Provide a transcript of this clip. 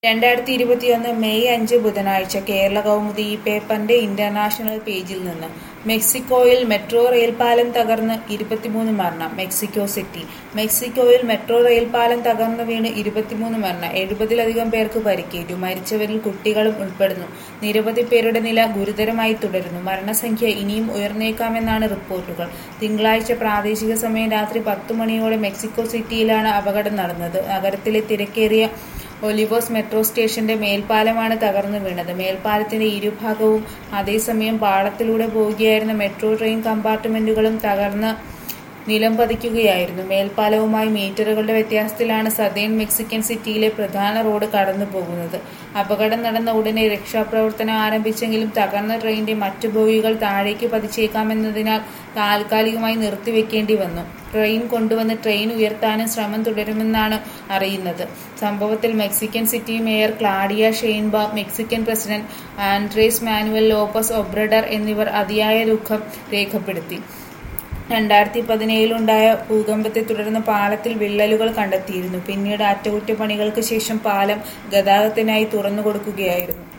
രണ്ടായിരത്തി ഇരുപത്തിയൊന്ന് മെയ് അഞ്ച് ബുധനാഴ്ച കേരള കൗമുദി ഈ പേപ്പറിന്റെ ഇന്റർനാഷണൽ പേജിൽ നിന്ന് മെക്സിക്കോയിൽ മെട്രോ റെയിൽപാലം തകർന്ന് ഇരുപത്തിമൂന്ന് മരണം മെക്സിക്കോ സിറ്റി മെക്സിക്കോയിൽ മെട്രോ റെയിൽപാലം തകർന്നു വീണ് ഇരുപത്തിമൂന്ന് മരണം എഴുപതിലധികം പേർക്ക് പരിക്കേറ്റു മരിച്ചവരിൽ കുട്ടികളും ഉൾപ്പെടുന്നു നിരവധി പേരുടെ നില ഗുരുതരമായി തുടരുന്നു മരണസംഖ്യ ഇനിയും ഉയർന്നേക്കാമെന്നാണ് റിപ്പോർട്ടുകൾ തിങ്കളാഴ്ച പ്രാദേശിക സമയം രാത്രി പത്തു മണിയോടെ മെക്സിക്കോ സിറ്റിയിലാണ് അപകടം നടന്നത് നഗരത്തിലെ തിരക്കേറിയ ഒലിവോസ് മെട്രോ സ്റ്റേഷന്റെ മേൽപ്പാലമാണ് തകർന്നു വീണത് മേൽപ്പാലത്തിന്റെ ഇരുഭാഗവും അതേസമയം പാളത്തിലൂടെ പോവുകയായിരുന്ന മെട്രോ ട്രെയിൻ കമ്പാർട്ട്മെന്റുകളും തകർന്ന് നിലം പതിക്കുകയായിരുന്നു മേൽപ്പാലവുമായി മീറ്ററുകളുടെ വ്യത്യാസത്തിലാണ് സദേൺ മെക്സിക്കൻ സിറ്റിയിലെ പ്രധാന റോഡ് കടന്നു പോകുന്നത് അപകടം നടന്ന ഉടനെ രക്ഷാപ്രവർത്തനം ആരംഭിച്ചെങ്കിലും തകർന്ന ട്രെയിനിന്റെ മറ്റു ബോഗികൾ താഴേക്ക് പതിച്ചേക്കാമെന്നതിനാൽ താൽക്കാലികമായി നിർത്തിവെക്കേണ്ടി വന്നു ട്രെയിൻ കൊണ്ടുവന്ന് ട്രെയിൻ ഉയർത്താനും ശ്രമം തുടരുമെന്നാണ് അറിയുന്നത് സംഭവത്തിൽ Mexican city mayor Claudia Sheinbaum Mexican president Andres Manuel Lopez Obrador എന്നിവർ അതിയായ ദുഃഖം രേഖപ്പെടുത്തി രണ്ടായിരത്തി പതിനേഴിലുണ്ടായ ഭൂകമ്പത്തെ തുടർന്ന് പാലത്തിൽ വിള്ളലുകൾ കണ്ടെത്തിയിരുന്നു പിന്നീട് അറ്റകുറ്റപ്പണികൾക്ക് ശേഷം പാലം ഗതാഗതത്തിനായി തുറന്നു കൊടുക്കുകയായിരുന്നു